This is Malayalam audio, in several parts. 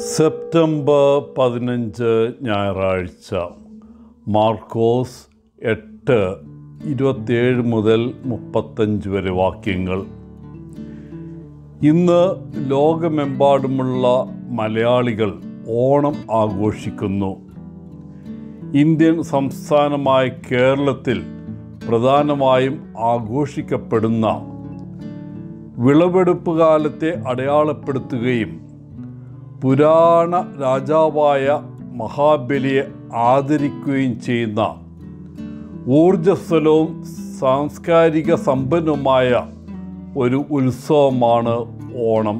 സെപ്റ്റംബർ പതിനഞ്ച് ഞായറാഴ്ച മാർക്കോസ് എട്ട് ഇരുപത്തിയേഴ് മുതൽ മുപ്പത്തഞ്ച് വരെ വാക്യങ്ങൾ ഇന്ന് ലോകമെമ്പാടുമുള്ള മലയാളികൾ ഓണം ആഘോഷിക്കുന്നു ഇന്ത്യൻ സംസ്ഥാനമായ കേരളത്തിൽ പ്രധാനമായും ആഘോഷിക്കപ്പെടുന്ന വിളവെടുപ്പ് കാലത്തെ അടയാളപ്പെടുത്തുകയും പുരാണ രാജാവായ മഹാബലിയെ ആദരിക്കുകയും ചെയ്യുന്ന ഊർജസ്വലവും സാംസ്കാരിക സമ്പന്നവുമായ ഒരു ഉത്സവമാണ് ഓണം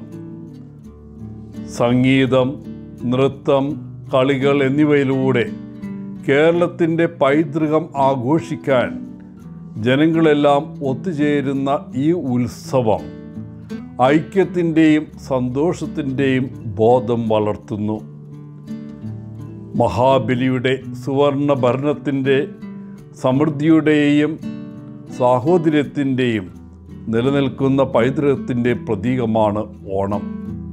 സംഗീതം നൃത്തം കളികൾ എന്നിവയിലൂടെ കേരളത്തിൻ്റെ പൈതൃകം ആഘോഷിക്കാൻ ജനങ്ങളെല്ലാം ഒത്തുചേരുന്ന ഈ ഉത്സവം ഐക്യത്തിൻ്റെയും സന്തോഷത്തിൻ്റെയും ബോധം വളർത്തുന്നു മഹാബലിയുടെ സുവർണ ഭരണത്തിൻ്റെ സമൃദ്ധിയുടെയും സാഹോദര്യത്തിൻ്റെയും നിലനിൽക്കുന്ന പൈതൃകത്തിൻ്റെ പ്രതീകമാണ് ഓണം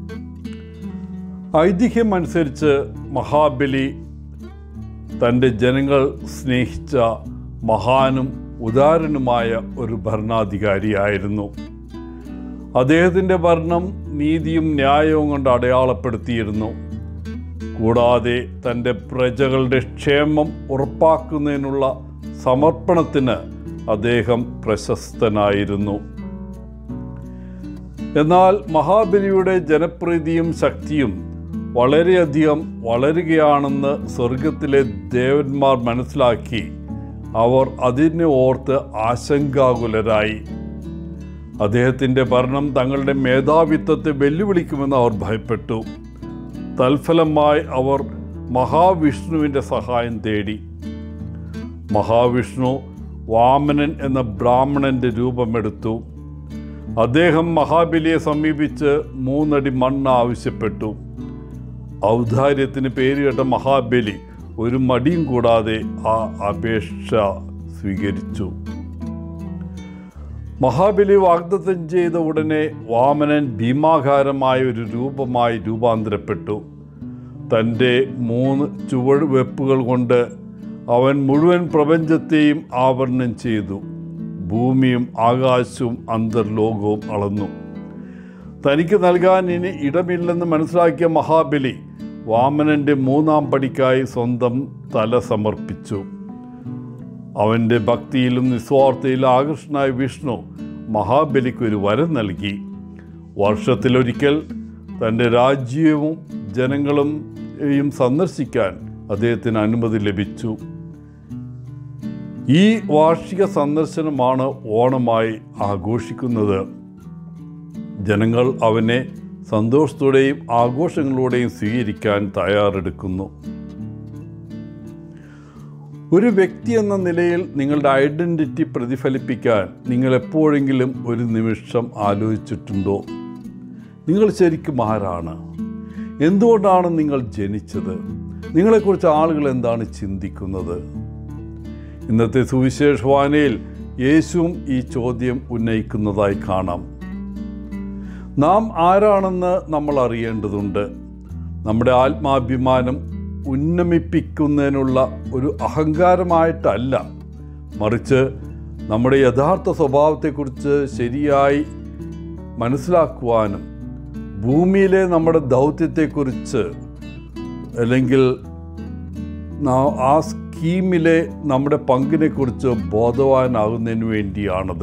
ഐതിഹ്യം അനുസരിച്ച് മഹാബലി തൻ്റെ ജനങ്ങൾ സ്നേഹിച്ച മഹാനും ഉദാരനുമായ ഒരു ഭരണാധികാരിയായിരുന്നു അദ്ദേഹത്തിൻ്റെ ഭരണം നീതിയും ന്യായവും കൊണ്ട് അടയാളപ്പെടുത്തിയിരുന്നു കൂടാതെ തൻ്റെ പ്രജകളുടെ ക്ഷേമം ഉറപ്പാക്കുന്നതിനുള്ള സമർപ്പണത്തിന് അദ്ദേഹം പ്രശസ്തനായിരുന്നു എന്നാൽ മഹാബലിയുടെ ജനപ്രീതിയും ശക്തിയും വളരെയധികം വളരുകയാണെന്ന് സ്വർഗത്തിലെ ദേവന്മാർ മനസ്സിലാക്കി അവർ അതിനെ ഓർത്ത് ആശങ്കാകുലരായി അദ്ദേഹത്തിൻ്റെ ഭരണം തങ്ങളുടെ മേധാവിത്വത്തെ വെല്ലുവിളിക്കുമെന്ന് അവർ ഭയപ്പെട്ടു തൽഫലമായി അവർ മഹാവിഷ്ണുവിൻ്റെ സഹായം തേടി മഹാവിഷ്ണു വാമനൻ എന്ന ബ്രാഹ്മണൻ്റെ രൂപമെടുത്തു അദ്ദേഹം മഹാബലിയെ സമീപിച്ച് മൂന്നടി മണ്ണ് ആവശ്യപ്പെട്ടു ഔദാര്യത്തിന് പേരുകേട്ട മഹാബലി ഒരു മടിയും കൂടാതെ ആ അപേക്ഷ സ്വീകരിച്ചു മഹാബലി വാഗ്ദത്തം ചെയ്ത ഉടനെ വാമനൻ ഭീമാകാരമായ ഒരു രൂപമായി രൂപാന്തരപ്പെട്ടു തൻ്റെ മൂന്ന് ചുവട് വെപ്പുകൾ കൊണ്ട് അവൻ മുഴുവൻ പ്രപഞ്ചത്തെയും ആവരണം ചെയ്തു ഭൂമിയും ആകാശവും അന്തർലോകവും അളന്നു തനിക്ക് നൽകാൻ ഇനി ഇടമില്ലെന്ന് മനസ്സിലാക്കിയ മഹാബലി വാമനൻ്റെ മൂന്നാം പടിക്കായി സ്വന്തം തല സമർപ്പിച്ചു അവൻ്റെ ഭക്തിയിലും നിസ്വാർത്ഥയിലും ആകൃഷ്ടനായ വിഷ്ണു മഹാബലിക്ക് ഒരു വരം നൽകി വർഷത്തിലൊരിക്കൽ തൻ്റെ രാജ്യവും ജനങ്ങളും യും സന്ദർശിക്കാൻ അദ്ദേഹത്തിന് അനുമതി ലഭിച്ചു ഈ വാർഷിക സന്ദർശനമാണ് ഓണമായി ആഘോഷിക്കുന്നത് ജനങ്ങൾ അവനെ സന്തോഷത്തോടെയും ആഘോഷങ്ങളോടെയും സ്വീകരിക്കാൻ തയ്യാറെടുക്കുന്നു ഒരു വ്യക്തി എന്ന നിലയിൽ നിങ്ങളുടെ ഐഡൻറ്റിറ്റി പ്രതിഫലിപ്പിക്കാൻ നിങ്ങൾ എപ്പോഴെങ്കിലും ഒരു നിമിഷം ആലോചിച്ചിട്ടുണ്ടോ നിങ്ങൾ ശരിക്കും ആരാണ് എന്തുകൊണ്ടാണ് നിങ്ങൾ ജനിച്ചത് നിങ്ങളെക്കുറിച്ച് ആളുകൾ എന്താണ് ചിന്തിക്കുന്നത് ഇന്നത്തെ സുവിശേഷവാനയിൽ യേശുവും ഈ ചോദ്യം ഉന്നയിക്കുന്നതായി കാണാം നാം ആരാണെന്ന് നമ്മൾ അറിയേണ്ടതുണ്ട് നമ്മുടെ ആത്മാഭിമാനം ഉന്നമിപ്പിക്കുന്നതിനുള്ള ഒരു അഹങ്കാരമായിട്ടല്ല മറിച്ച് നമ്മുടെ യഥാർത്ഥ സ്വഭാവത്തെക്കുറിച്ച് ശരിയായി മനസ്സിലാക്കുവാനും ഭൂമിയിലെ നമ്മുടെ ദൗത്യത്തെക്കുറിച്ച് അല്ലെങ്കിൽ ആ സ്കീമിലെ നമ്മുടെ പങ്കിനെക്കുറിച്ച് ബോധവാനാകുന്നതിന് വേണ്ടിയാണത്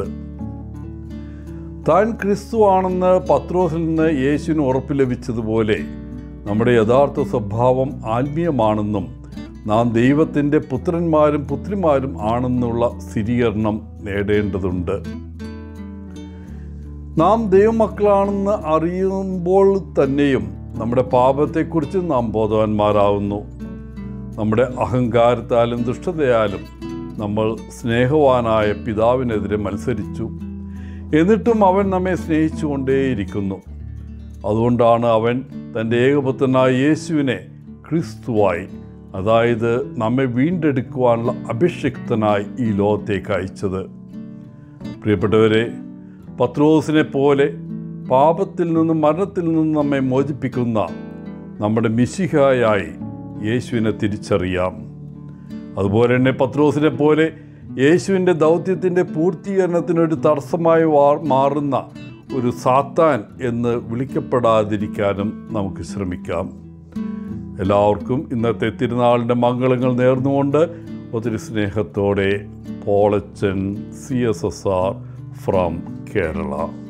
താൻ ക്രിസ്തു ആണെന്ന് പത്രോസിൽ നിന്ന് യേശുവിന് ഉറപ്പ് ലഭിച്ചതുപോലെ നമ്മുടെ യഥാർത്ഥ സ്വഭാവം ആത്മീയമാണെന്നും നാം ദൈവത്തിൻ്റെ പുത്രന്മാരും പുത്രിമാരും ആണെന്നുള്ള സ്ഥിരീകരണം നേടേണ്ടതുണ്ട് നാം ദൈവമക്കളാണെന്ന് അറിയുമ്പോൾ തന്നെയും നമ്മുടെ പാപത്തെക്കുറിച്ച് നാം ബോധവാന്മാരാകുന്നു നമ്മുടെ അഹങ്കാരത്താലും ദുഷ്ടതയാലും നമ്മൾ സ്നേഹവാനായ പിതാവിനെതിരെ മത്സരിച്ചു എന്നിട്ടും അവൻ നമ്മെ സ്നേഹിച്ചുകൊണ്ടേയിരിക്കുന്നു അതുകൊണ്ടാണ് അവൻ തൻ്റെ ഏകപുത്രനായ യേശുവിനെ ക്രിസ്തുവായി അതായത് നമ്മെ വീണ്ടെടുക്കുവാനുള്ള അഭിഷിക്തനായി ഈ ലോകത്തേക്ക് അയച്ചത് പ്രിയപ്പെട്ടവരെ പത്രോസിനെ പോലെ പാപത്തിൽ നിന്നും മരണത്തിൽ നിന്നും നമ്മെ മോചിപ്പിക്കുന്ന നമ്മുടെ മിശിഹായായി യേശുവിനെ തിരിച്ചറിയാം അതുപോലെ തന്നെ പത്രോസിനെ പോലെ യേശുവിൻ്റെ ദൗത്യത്തിൻ്റെ പൂർത്തീകരണത്തിനൊരു തടസ്സമായി വാ- മാറുന്ന ഒരു സാത്താൻ എന്ന് വിളിക്കപ്പെടാതിരിക്കാനും നമുക്ക് ശ്രമിക്കാം എല്ലാവർക്കും ഇന്നത്തെ തിരുനാളിൻ്റെ മംഗളങ്ങൾ നേർന്നുകൊണ്ട് ഒത്തിരി സ്നേഹത്തോടെ Polachan C S S R from Kerala